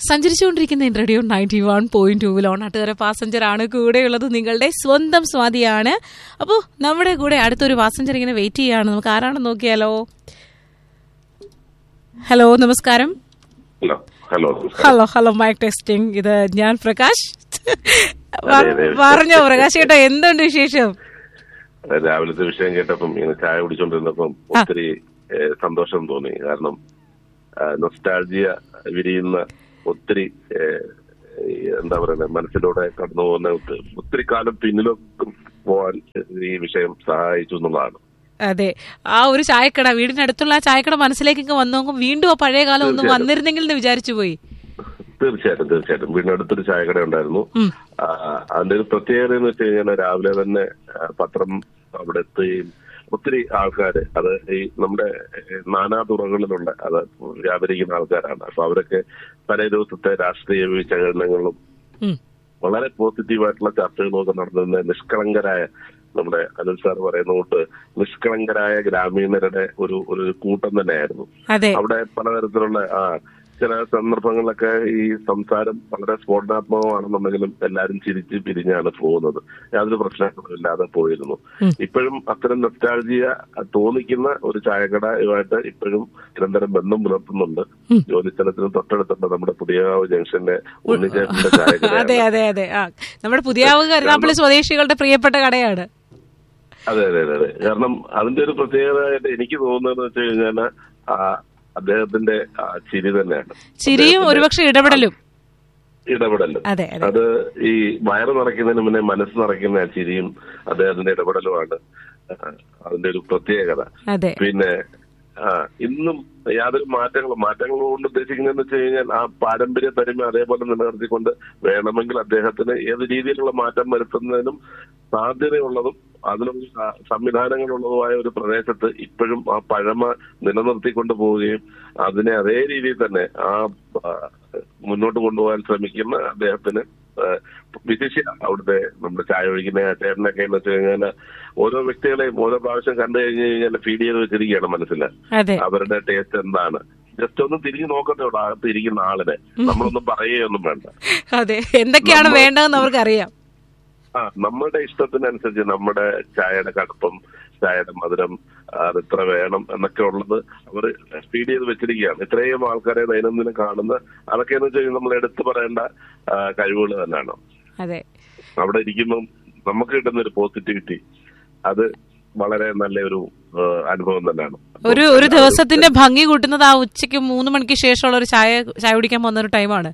സഞ്ചരിച്ചുകൊണ്ടിരിക്കുന്ന radio ninety one point ടൂവിൽ Onattukara passenger ആണ് കൂടെയുള്ളത് നിങ്ങളുടെ സ്വന്തം സ്വാതിയാണ് അപ്പോൾ നമ്മുടെ കൂടെ അടുത്തൊരു പാസഞ്ചർ ഇങ്ങനെ വെയിറ്റ് ചെയ്യാണ് നമുക്ക് ആരാണെന്ന് നോക്കിയാലോ ഹലോ നമസ്കാരം hello hello hello hello mike testing ഇത് ഞാൻ പ്രകാശ് അതെ, അതെ. പറഞ്ഞോ പ്രകാശ് കേട്ടോ എന്തുണ്ട് വിശേഷം രാവിലത്തെ വിഷയം കേട്ടപ്പം ഇങ്ങനെ ചായ കുടിച്ചോണ്ടിരുന്നപ്പം ഒത്തിരി ഏഹ്, സന്തോഷം തോന്നി കാരണം നൊസ്റ്റാൾജിയ വിരിയുന്ന ഒത്തിരി ഏഹ്, ഈ എന്താ പറയുന്നത് മനസ്സിലൂടെ കടന്നു പോകുന്ന ഒത്തി- ഒത്തിരി കാലം പിന്നിലൊക്കെ പോവാൻ ഈ വിഷയം സഹായിച്ചു എന്നുള്ളതാണ് അതെ ആ ഒരു ചായക്കട വീടിനടുത്തുള്ള ആ ചായക്കട മനസ്സിലേക്ക് ഇങ്ങ് വന്നു നോക്കുമ്പോൾ വീണ്ടും ആ പഴയ കാലം ഒന്ന് തീർച്ചയായിട്ടും. വന്നിരുന്നെങ്കിൽ എന്ന് വിചാരിച്ചു പോയി തീർച്ചയായിട്ടും തീർച്ചയായിട്ടും വീടിനടുത്തൊരു ചായക്കട ഉണ്ടായിരുന്നു ഉം. ആ, അതിന്റെ ഒരു പ്രത്യേകത എന്ന് വെച്ച് കഴിഞ്ഞാൽ രാവിലെ തന്നെ ആ, പത്രം അവിടെ എത്തുകയും ഒത്തിരി ആൾക്കാര് അത് ഈ നമ്മുടെ ഏഹ്, നാനാ തുറകളിലുള്ള അത് വ്യാപരിക്കുന്ന ആൾക്കാരാണ് അപ്പൊ അവരൊക്കെ പല ദിവസത്തെ രാഷ്ട്രീയ വിശകലനങ്ങളും ഉം. വളരെ പോസിറ്റീവായിട്ടുള്ള ചർച്ചകളും ഒക്കെ നടന്നിരുന്ന നിഷ്കളങ്കരായ നമ്മുടെ അനിൽ സാർ പറയുന്ന കൂട്ട് നിഷ്കളങ്കരായ ഗ്രാമീണരുടെ ഒരു ഒരു കൂട്ടം തന്നെയായിരുന്നു അതെ അവിടെ പലതരത്തിലുള്ള ആ ചില സന്ദർഭങ്ങളിലൊക്കെ ഈ സംസാരം വളരെ സ്ഫോടനാത്മകമാണെന്നുണ്ടെങ്കിലും എല്ലാരും ചിരിച്ച് പിരിഞ്ഞാണ് പോകുന്നത് യാതൊരു പ്രശ്നങ്ങളും ഇല്ലാതെ പോയിരുന്നു ഉം. ഇപ്പോഴും അത്തരം നൊസ്റ്റാൾജിയ തോന്നിക്കുന്ന ഒരു ചായക്കടയുമായിട്ട് ഇപ്പോഴും നിരന്തരം ബന്ധം പുലർത്തുന്നുണ്ട് ഉം. ജോലിസ്ഥലത്തിന് തൊട്ടടുത്തുണ്ട് നമ്മുടെ പുതിയകാവ് ജംഗ്ഷന്റെ ഉണ്ണിച്ചേട്ടന്റെ അതെ ചായക്കട അതെ അതെ ആ നമ്മുടെ പുതിയ കരുനാപ്പള്ളി സ്വദേശികളുടെ പ്രിയപ്പെട്ട കടയാണ് അതെ അതെ അതെ അതെ കാരണം അതിന്റെ ഒരു പ്രത്യേകതയായിട്ട് എനിക്ക് തോന്നുന്നത് വെച്ച് കഴിഞ്ഞാൽ അദ്ദേഹത്തിന്റെ ആ ചിരി തന്നെയാണ് ചിരിയും അദ്ദേഹത്തിന്റെ ഒരുപക്ഷെ ഇടപെടലും ഇടപെടലും അതെ അതെ അത് ഈ വയറ് നിറയ്ക്കുന്നതിന് മുന്നേ മനസ്സ് നിറയ്ക്കുന്ന ആ ചിരിയും അദ്ദേഹത്തിന്റെ ഇടപെടലുമാണ് ആ, അതിന്റെ ഒരു പ്രത്യേകത അതെ പിന്നെ ആ, ഇന്നും യാതൊരു മാറ്റങ്ങളും മാറ്റങ്ങൾ കൊണ്ട് ഉദ്ദേശിക്കുന്നതെന്ന് വെച്ച് കഴിഞ്ഞാൽ ആ പാരമ്പര്യ തനിമ അതേപോലെ നിലനിർത്തിക്കൊണ്ട് വേണമെങ്കിൽ അദ്ദേഹത്തിന് ഏത് രീതിയിലുള്ള മാറ്റം വരുത്തുന്നതിനും സാധ്യതയുള്ളതും അതിനുള്ള സ- സംവിധാനങ്ങളുള്ളതുമായ ഒരു പ്രദേശത്ത് ഇപ്പോഴും ആ പഴമ നിലനിർത്തിക്കൊണ്ട് പോവുകയും അതിനെ അതേ രീതിയിൽ തന്നെ ആ ആ, മുന്നോട്ട് കൊണ്ടുപോകാൻ ശ്രമിക്കുന്ന അദ്ദേഹത്തിന് ആ, വിശിഷ്യ അവിടുത്തെ നമ്മുടെ ചായ ഒഴിക്കുന്ന ആ ചേട്ടനൊക്കെ എന്ന് വെച്ച് കഴിഞ്ഞാൽ ഓരോ വ്യക്തികളെയും ഓരോ പ്രാവശ്യം കണ്ടു കഴിഞ്ഞു കഴിഞ്ഞാൽ ഫീഡ് ചെയ്ത് വെച്ചിരിക്കുകയാണ് മനസ്സിൽ അതെ അവരുടെ ടേസ്റ്റ് എന്താണ് ജസ്റ്റ് ഒന്ന് തിരിഞ്ഞു നോക്കത്തേ ഉള്ളൂ അകത്ത് ഇരിക്കുന്ന ആളിനെ നമ്മളൊന്നും പറയുകയൊന്നും വേണ്ട അതെ എന്തൊക്കെയാണ് വേണ്ടതെന്ന് അവർക്കറിയാം ആ നമ്മുടെ ഇഷ്ടത്തിനനുസരിച്ച് നമ്മുടെ ചായയുടെ കടുപ്പം ചായയുടെ മധുരം അത് ഇത്ര വേണം എന്നൊക്കെ ഉള്ളത് അവർ ഫീഡ് ചെയ്ത് വെച്ചിരിക്കുകയാണ് ഇത്രയും ആൾക്കാരെ ദൈനംദിനം കാണുന്ന അതൊക്കെ എന്ന് വെച്ച് കഴിഞ്ഞാൽ നമ്മൾ എടുത്തു പറയേണ്ട ആ, കഴിവുകൾ തന്നെയാണ് അതെ അവിടെ ഇരിക്കുമ്പം നമുക്ക് കിട്ടുന്ന ഒരു പോസിറ്റിവിറ്റി അത് വളരെ നല്ലൊരു ആ, അനുഭവം തന്നെയാണ് ഒരു ഒരു ദിവസത്തിന്റെ ഭംഗി കൂട്ടുന്നത് ആ ഉച്ചയ്ക്ക് മൂന്ന് മണിക്ക് ശേഷമുള്ള ഒരു ചായ ചായ കുടിക്കാൻ പോകുന്ന ഒരു ടൈമാണ്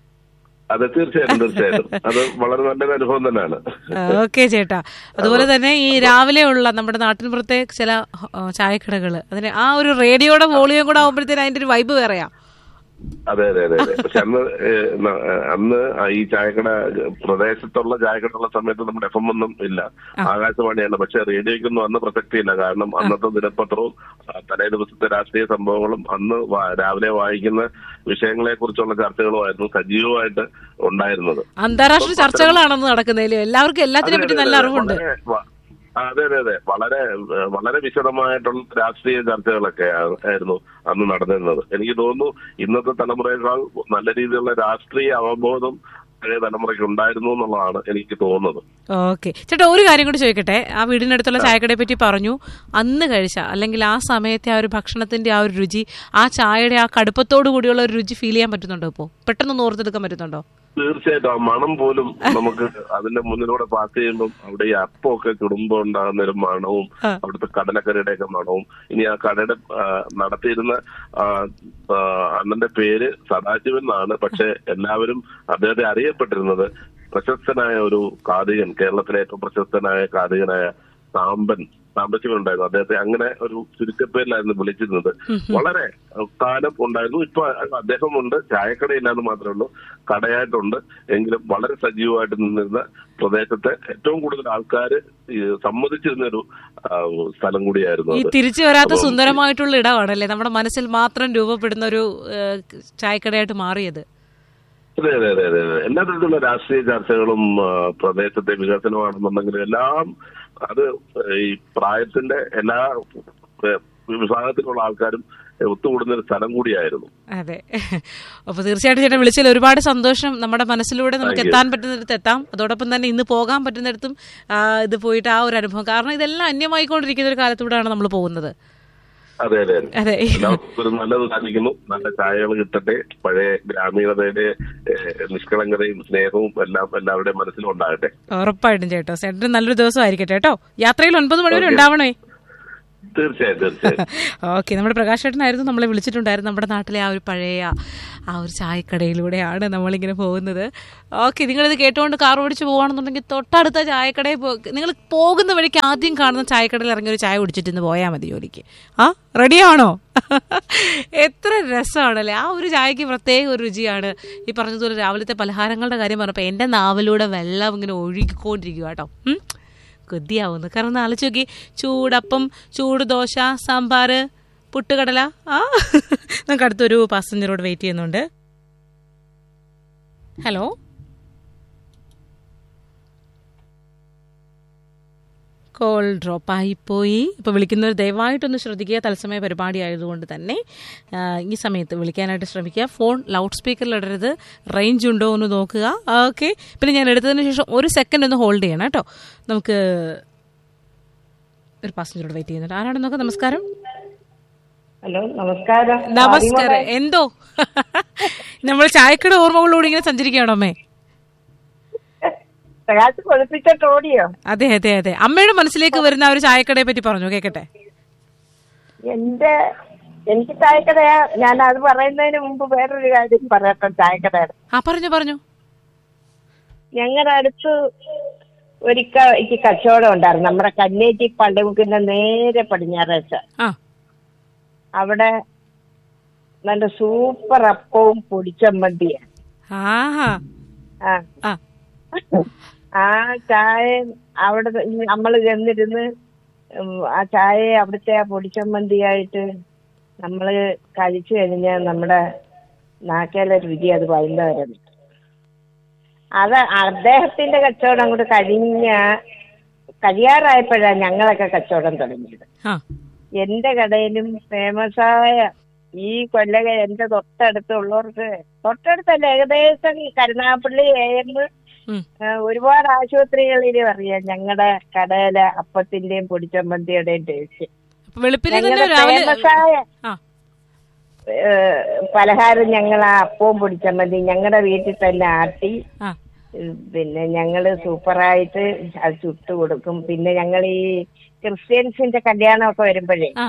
അതെ തീർച്ചയായിട്ടും തീർച്ചയായിട്ടും അത് വളരെ നല്ലൊരു അനുഭവം തന്നെയാണ് ഓക്കെ ചേട്ടാ അതുപോലെ തന്നെ ഈ രാവിലെ ഉള്ള നമ്മുടെ നാട്ടിൻപുറത്തെ ചില ആ, ചായക്കടകള് അതിന് ആ ഒരു റേഡിയോയുടെ വോളിയം കൂടെ ആകുമ്പോഴത്തേന് അതിന്റെ ഒരു വൈബ് വേറെയാ അതെ അതെ അതെ അതെ പക്ഷെ അന്ന് ഏഹ്, ന- അന്ന് ആ ഈ ചായക്കട പ്രദേശത്തുള്ള ചായക്കട സമയത്ത് നമ്മുടെ എഫ് എം ഒന്നും ഇല്ല ആകാശവാണിയാണ് പക്ഷെ റേഡിയോയ്ക്കൊന്നും അന്ന് പ്രസക്തിയില്ല കാരണം അന്നത്തെ ദിനപത്രവും ആ, തലേ ദിവസത്തെ രാഷ്ട്രീയ സംഭവങ്ങളും അന്ന് വാ- രാവിലെ വായിക്കുന്ന വിഷയങ്ങളെ കുറിച്ചുള്ള ചർച്ചകളുമായിരുന്നു സജീവമായിട്ട് ഉണ്ടായിരുന്നത് അന്താരാഷ്ട്ര ചർച്ചകളാണെന്ന് നടക്കുന്നതിൽ എല്ലാവർക്കും എല്ലാത്തിനെ പറ്റി നല്ല അതെ, അറിവുണ്ട് വളരെ വ- ആ, അതെ അതെ അതെ വളരെ ഏഹ്, വളരെ വിശദമായിട്ടുള്ള രാഷ്ട്രീയ ചർച്ചകളൊക്കെ ആ- ആയിരുന്നു അന്ന് നടന്നിരുന്നത് എനിക്ക് തോന്നുന്നു ഇന്നത്തെ തലമുറയേക്കാൾ നല്ല രീതിയിലുള്ള രാഷ്ട്രീയ അവബോധം പഴയ തലമുറയ്ക്ക് ഉണ്ടായിരുന്നു എന്നുള്ളതാണ് എനിക്ക് തോന്നുന്നത് ഓക്കെ ചേട്ടാ ഒരു കാര്യം കൂടി ചോദിക്കട്ടെ ആ വീടിനടുത്തുള്ള ചായക്കടയെ പറ്റി പറഞ്ഞു അന്ന് കഴിച്ച അല്ലെങ്കിൽ ആ സമയത്തെ ആ ഒരു ഭക്ഷണത്തിന്റെ ആ ഒരു രുചി ആ ചായയുടെ ആ കടുപ്പത്തോടു കൂടിയുള്ള ഒരു രുചി ഫീൽ ചെയ്യാൻ പറ്റുന്നുണ്ടോ ഇപ്പോ പെട്ടെന്ന് ഓർത്തെടുക്കാൻ പറ്റുന്നുണ്ടോ തീർച്ചയായിട്ടും ആ മണം പോലും നമുക്ക് അതിന്റെ മുന്നിലൂടെ പാസ് ചെയ്യുമ്പോൾ അവിടെ ഈ അപ്പമൊക്കെ ചുടുമ്പോ ഉണ്ടാകുന്ന ഒരു മണവും ആ. അവിടുത്തെ കടലക്കറിയുടെ ഒക്കെ മണവും ഇനി ആ കടയുടെ ആ, നടത്തിയിരുന്ന ആ, ആ, അണ്ണന്റെ പേര് സദാശിവൻ എന്നാണ് പക്ഷെ എല്ലാവരും അദ്ദേഹത്തെ അറിയപ്പെട്ടിരുന്നത് പ്രശസ്തനായ ഒരു കാതികൻ കേരളത്തിലെ ഏറ്റവും പ്രശസ്തനായ കാതികനായ സാമ്പൻ സാമ്പശിവൻ ഉണ്ടായിരുന്നു അദ്ദേഹത്തെ അങ്ങനെ ഒരു ചുരുക്കപ്പേരിലായിരുന്നു വിളിച്ചിരുന്നത് വളരെ കാലം ഉണ്ടായിരുന്നു ഇപ്പൊ അദ്ദേഹമുണ്ട് ചായക്കടയില്ലാന്ന് മാത്രമേ ഉള്ളൂ കടയായിട്ടുണ്ട് എങ്കിലും വളരെ സജീവമായിട്ട് നിന്നിരുന്ന പ്രദേശത്തെ ഏറ്റവും കൂടുതൽ ആൾക്കാർ സമ്മതിച്ചിരുന്ന ഒരു ആ, സ്ഥലം കൂടിയായിരുന്നു ഈ അത് തിരിച്ചു വരാത്ത അപ്പം സുന്ദരമായിട്ടുള്ള ഇടമാണല്ലേ നമ്മുടെ മനസ്സിൽ മാത്രം രൂപപ്പെടുന്ന ഒരു ഏഹ്, ചായക്കടയായിട്ട് മാറിയത് അതെ അതെ അതെ അതെ അതെ. എല്ലാ തരത്തിലുള്ള രാഷ്ട്രീയ ചർച്ചകളും ആ, പ്രദേശത്തെ വികസനമാണെന്നുണ്ടെങ്കിലും എല്ലാം അത് ഈ പ്രായത്തിന്റെ എല്ലാ ഏ, വിഭാഗത്തിലുള്ള ആൾക്കാരും ഒത്തുകൂടുന്ന ഒരു സ്ഥലം കൂടിയായിരുന്നു അതെ അപ്പൊ തീർച്ചയായിട്ടും ചേട്ടൻ വിളിച്ചതിൽ ഒരുപാട് സന്തോഷം നമ്മുടെ മനസ്സിലൂടെ നമുക്ക് Thank you. എത്താൻ പറ്റുന്നിടത്ത് എത്താം അതോടൊപ്പം തന്നെ ഇന്ന് പോകാൻ പറ്റുന്നിടത്തും ആ, ഇത് പോയിട്ട് ആ ഒരു അനുഭവം കാരണം ഇതെല്ലാം അന്യമായിക്കൊണ്ടിരിക്കുന്ന ഒരു കാലത്തൂടെയാണ് നമ്മൾ പോകുന്നത് അതെ അതെ അതെ അതെ എല്ലാവർക്കും ഒരു നല്ലത് സാധിക്കുന്നു നല്ല ചായകൾ കിട്ടട്ടെ പഴയ ഗ്രാമീണതയുടെ ഏഹ്, നിഷ്കളങ്കതയും സ്നേഹവും എല്ലാം എല്ലാവരുടെയും മനസ്സിലും ഉണ്ടാകട്ടെ ഉറപ്പായിട്ടും ചേട്ടോ ചേട്ടന് നല്ലൊരു ദിവസം ആയിരിക്കട്ടെ കേട്ടോ യാത്രയിൽ ഒൻപത് മണി വരെ Okay. ഉണ്ടാവണേ തീർച്ചയായും തീർച്ചയായും ഓക്കെ നമ്മുടെ പ്രകാശ് ചേട്ടനായിരുന്നു നമ്മളെ വിളിച്ചിട്ടുണ്ടായിരുന്നു നമ്മുടെ നാട്ടിലെ ആ ഒരു പഴയ ആ ഒരു ചായക്കടയിലൂടെയാണ് നമ്മളിങ്ങനെ പോകുന്നത് ഓക്കെ നിങ്ങളിത് കേട്ടുകൊണ്ട് കാർ ഓടിച്ച് പോവുകയാണെന്നുണ്ടെങ്കിൽ തൊട്ടടുത്ത ചായക്കടയിൽ പോ നിങ്ങൾ പോകുന്ന വഴിക്ക് ആദ്യം കാണുന്ന ചായക്കടയിൽ ഇറങ്ങി ഒരു ചായ കുടിച്ചിട്ട് ഇന്ന് പോയാൽ മതി ജോലിക്ക് ആ റെഡിയാണോ എത്ര രസമാണല്ലേ ആ ഒരു ചായക്ക് പ്രത്യേക ഒരു രുചിയാണ് ഈ പറഞ്ഞതുപോലെ രാവിലത്തെ പലഹാരങ്ങളുടെ കാര്യം പറഞ്ഞപ്പോൾ എൻ്റെ നാവിലൂടെ വെള്ളം ഇങ്ങനെ ഒഴുകിക്കൊണ്ടിരിക്കുക കേട്ടോ ഉം. കൊതിയാവുന്നു കാരണം ആലോചിച്ച് നോക്കി ചൂടപ്പം ചൂട് ദോശ സാമ്പാർ പുട്ടുകടല ആ നമുക്ക് അടുത്തൊരു പാസഞ്ചറോട് വെയിറ്റ് ചെയ്യുന്നുണ്ട് ഹലോ കോൾ ഡ്രോപ്പ് ആയിപ്പോയി ഇപ്പോൾ വിളിക്കുന്നവർ ദയവായിട്ടൊന്ന് ശ്രദ്ധിക്കുക തത്സമയ പരിപാടി ആയതുകൊണ്ട് തന്നെ ആ, ഈ സമയത്ത് വിളിക്കാനായിട്ട് ശ്രമിക്കുക ഫോൺ ലൗഡ് സ്പീക്കറിൽ ഇടരുത് റേഞ്ച് ഉണ്ടോ എന്ന് നോക്കുക ഓക്കെ പിന്നെ ഞാൻ എടുത്തതിന് ശേഷം ഒരു സെക്കൻഡ് ഒന്ന് ഹോൾഡ് ചെയ്യണം കേട്ടോ നമുക്ക് ഒരു പാസഞ്ചറോട് വെയിറ്റ് ചെയ്യുന്നുണ്ട് ആരാണെന്ന് നോക്കാം നമസ്കാരം ഹലോ നമസ്കാരം നമസ്കാരം എന്തോ നമ്മൾ ചായക്കട ഓർമ്മകളോട് ഇങ്ങനെ സഞ്ചരിക്കുകയാണോ അമ്മേ പ്രകാശ് കൊളിപ്പിച്ചിട്ട് ഓടിയോ അതെ അതെ അതെ അമ്മയുടെ മനസ്സിലേക്ക് വരുന്ന ആ ഒരു ചായക്കടയെ പറ്റി പറഞ്ഞു കേക്കട്ടെ എന്റെ എനിക്ക് ചായക്കടയാ ഞാൻ അത് പറയുന്നതിന് മുമ്പ് വേറൊരു കാര്യം പറയട്ടെ ചായക്കടയുടെ ആ പറഞ്ഞു പറഞ്ഞു ഞങ്ങളുടെ അടുത്ത് ഒരിക്ക എനിക്ക് കച്ചവടം ഉണ്ടായിരുന്നു നമ്മുടെ കന്നേറ്റി പള്ളിമുക്കിന്റെ നേരെ പടിഞ്ഞാറേച്ച ആ അവിടെ നല്ല സൂപ്പർ അപ്പവും പൊടിച്ചമ്മന്തിയാണ് ആഹാ ആ ആ ആ ചായ അവിടെ നമ്മൾ ചെന്നിരുന്ന് ഉം, ആ ചായ അവിടുത്തെ ആ പൊടിച്ചമ്മന്തിയായിട്ട് നമ്മൾ കഴിച്ചു കഴിഞ്ഞാൽ നമ്മുടെ നാക്കേലെ രുചി അത് ഭയങ്കരമായിരുന്നു അത് അദ്ദേഹത്തിന്റെ കച്ചവടം അങ്ങോട്ട് കഴിഞ്ഞ കഴിയാറായപ്പോഴാണ് ഞങ്ങളൊക്കെ കച്ചവടം തുടങ്ങിയത് ആ എന്റെ കടയിലും ഫേമസായ ഈ കൊല്ലക എന്റെ തൊട്ടടുത്തുള്ളവർക്ക് തൊട്ടടുത്തല്ല ഏകദേശം കരുനാഗപ്പള്ളി എ എം ഉം. ഒരുപാട് ആശുപത്രികളിലും അറിയാം ഞങ്ങളുടെ കടയിലെ അപ്പത്തിന്റെയും പൊടിച്ചമ്മന്തിയുടെയും ടേസ്റ്റ് അപ്പൊ വെളുപ്പിനെ തന്നെ ഞങ്ങളുടെ രാവിലെ ഫേമസായ ആ ഏഹ്, പലഹാരം ഞങ്ങൾ ആ അപ്പവും പൊടിച്ചമ്മന്തി ഞങ്ങളുടെ വീട്ടിൽ തന്നെ ആട്ടി ആ ഉം, പിന്നെ ഞങ്ങള് സൂപ്പറായിട്ട് അത് ചുട്ടു കൊടുക്കും പിന്നെ ഞങ്ങൾ ഈ ക്രിസ്ത്യൻസിന്റെ കല്യാണമൊക്കെ വരുമ്പോഴേ ആ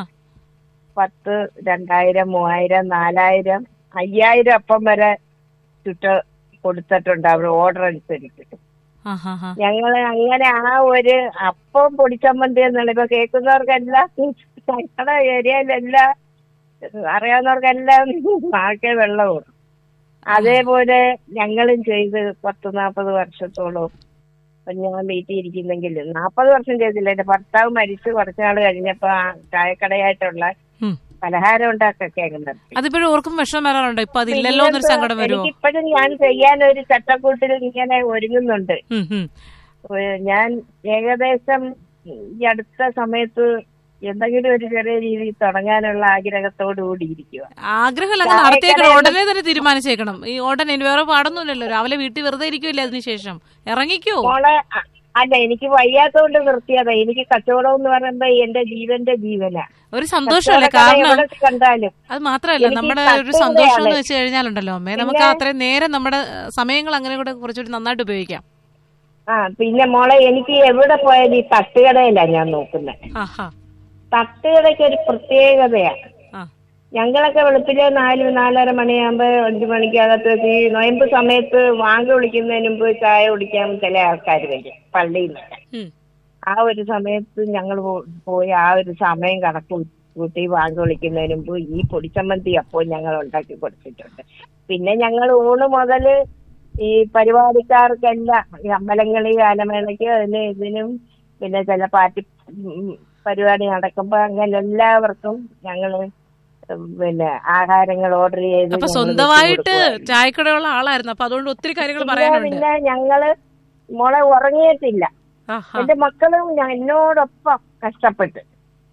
പത്ത് രണ്ടായിരം മൂവായിരം നാലായിരം അയ്യായിരം അപ്പം വരെ ചുട്ട് കൊടുത്തിട്ടുണ്ട് അവർ ഓർഡർ അനുസരിച്ച് ആ ഹാ ഹാ ഞങ്ങൾ അങ്ങനെ ആ ഒരു അപ്പം പൊടിച്ചമ്മന്തി എന്നുള്ള ഇപ്പൊ കേൾക്കുന്നവർക്കെല്ലാം ഞങ്ങളുടെ ഏരിയയിലെല്ലാം അറിയാവുന്നവർക്കെല്ലാം നാക്കെ വെള്ളം കൂടും അതേപോലെ ഞങ്ങളും ചെയ്ത് പത്ത് നാൽപ്പത് വർഷത്തോളം ഇപ്പൊ ഞാൻ വീട്ടിൽ ഇരിക്കുന്നെങ്കിൽ നാൽപ്പത് വർഷം ചെയ്തില്ല എന്റെ ഭർത്താവ് മരിച്ച് കുറച്ചുനാൾ കഴിഞ്ഞപ്പോ ആ ചായക്കടയായിട്ടുള്ള ഉം. പലഹാരം ഉണ്ടാക്കൊക്കെ അങ്ങ് നിർത്തി അതിപ്പോഴും ഓർക്കും വിഷമം വരാറുണ്ടോ ഇപ്പൊ അതില്ലല്ലോ എന്നൊരു സങ്കടം വരുമോ എനിക്കിപ്പോഴും ഞാൻ ചെയ്യാൻ ഒരു ചട്ടക്കൂട്ടിൽ ഇങ്ങനെ ഒരുങ്ങുന്നുണ്ട് ഉം, ഉം. ഏഹ് ഞാൻ ഏകദേശം ഈ അടുത്ത സമയത്ത് എന്തെങ്കിലും ഒരു ചെറിയ രീതിയിൽ തുടങ്ങാനുള്ള ആഗ്രഹത്തോടു കൂടി ഇരിക്കുക ആഗ്രഹമല്ല അങ്ങ് നടത്തിയേക്കണം ഉടനെ തന്നെ തീരുമാനിച്ചേക്കണം ഈ ഉടനെ ഇനി വേറെ പാടൊന്നുമില്ലല്ലോ രാവിലെ വീട്ടിൽ വെറുതെ ഇരിക്കുമല്ലേ അതിനുശേഷം ഇറങ്ങിക്കോ മോളെ അ- അല്ല എനിക്ക് വയ്യാത്തോണ്ട് നിർത്തിയതാ എനിക്ക് കച്ചവടം എന്ന് പറയുമ്പോ എന്റെ ജീവന്റെ ജീവനാ ഒരു സന്തോഷമല്ലേ കച്ചവടക്കട കാരണം എവിടെ കണ്ടാലും അത് മാത്രമല്ല എനിക്ക് നമ്മുടെ ഒരു തട്ടുകടയാണ്. സന്തോഷം എന്ന് വെച്ച് കഴിഞ്ഞാലുണ്ടല്ലോ അമ്മേ നമുക്ക് അത്രയും നേരം നമ്മുടെ ഏഹ്, സമയങ്ങൾ അങ്ങനെ കൂടെ കുറച്ചുകൂടി നന്നായിട്ട് ഉപയോഗിക്കാം ആ പിന്നെ മോളെ എനിക്ക് എവിടെ പോയാലും ഈ തട്ടുകടയിലാ ഞാൻ നോക്കുന്നത് ആഹാ തട്ടുകടയ്ക്ക് ഒരു പ്രത്യേകതയാ ആ ഞങ്ങളൊക്കെ വെളുപ്പിലെ നാല് നാലര മണിയാകുമ്പോ അഞ്ചു മണിക്കകത്ത് ഈ നൊയമ്പ് സമയത്ത് വാങ്ങി വിളിക്കുന്നതിന് മുമ്പ് ചായ കുടിക്കാൻ ചില ആൾക്കാർ വരും പള്ളിയിൽ നിന്നൊക്കെ ഉം. ആ ഒരു സമയത്ത് ഞങ്ങൾ പോയി ആ ഒരു സമയം കണക്ക് കൂട്ടി വാങ്ങി വിളിക്കുന്നതിന് മുമ്പ് ഈ പൊടിച്ചമ്മന്തി അപ്പോൾ ഞങ്ങൾ ഉണ്ടാക്കി കൊടുത്തിട്ടുണ്ട് പിന്നെ ഞങ്ങൾ ഊണ് മുതല് ഈ പരിപാടിക്കാർക്കെല്ലാം ഈ അമ്പലങ്ങളി ഗാനമേളയ്ക്ക് അതിന് ഇതിനും പിന്നെ ചില പാർട്ടി ഉം, പരിപാടി നടക്കുമ്പോ അങ്ങനെ എല്ലാവർക്കും ഞങ്ങള് പിന്നെ ആഹാരങ്ങൾ ഓർഡർ ചെയ്ത് അപ്പൊ ഞങ്ങള് സ്വന്തമായിട്ട് വെച്ച് കൊടുക്കുവായിരുന്നു. ചായക്കടയുള്ള ആളായിരുന്നു അപ്പൊ അതുകൊണ്ട് ഒത്തിരി കാര്യങ്ങൾ പിന്നെ പറയാനുണ്ട് പിന്നെ ഞങ്ങള് മോളെ ഉറങ്ങിയിട്ടില്ല ആഹാ എന്റെ മക്കളും ഞാൻ എന്നോടൊപ്പം കഷ്ടപ്പെട്ട്